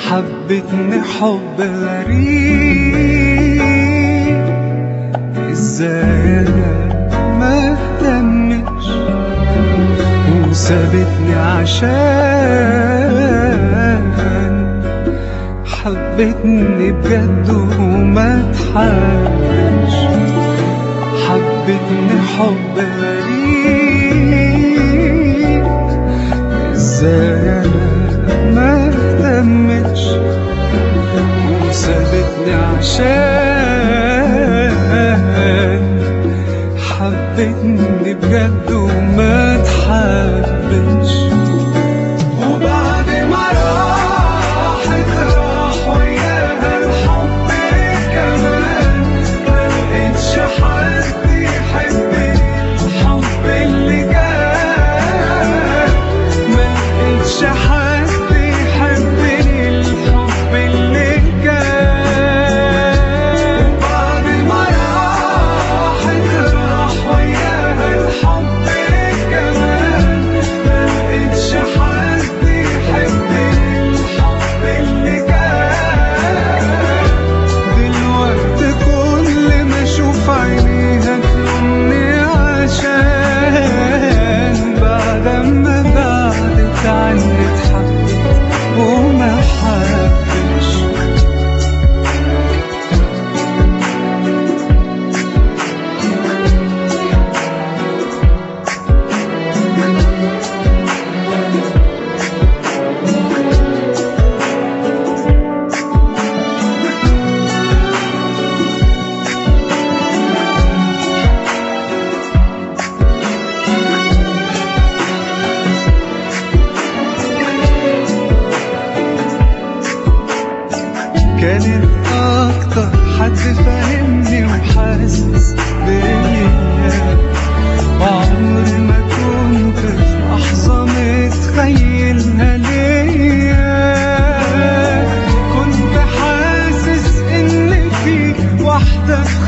حبتني حب غريب ازاي انا ما اهتمش وسابتني عشان حبتني بجد وما تحبش حبتني حب غريب ازاي انا ما اهتمتش وسابتني عشان حبتني بجد وما تحبش وبعد ما راحت راح وياها الحب كمان ما لقيتش حد يحبني الحب اللي كان ما لقيتش حد يحبني الحب اللي كان وبعد ما راحت راح وياها الحب كمان ما لقيتش حد يحبني الحب اللي كان دلوقتي كل ما اشوف عينيها تلومني عشان بعد ما بعدت عني اتحبت وما حبش كانت أكتر حد فاهمني وحاسس بيا وعمري ما كنت في لحظة متخيلها ليا كنت حاسس إن في واحدة في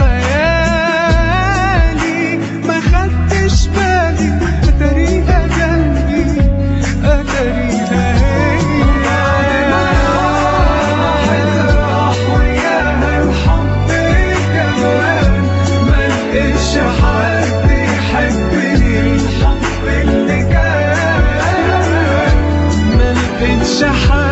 خيالي ما خدتش بالي أتاريها جنبي أتاريها هي راح وياها الحب كمان ما لقيتش حد يحبني الحب اللي كان ما لقيتش حد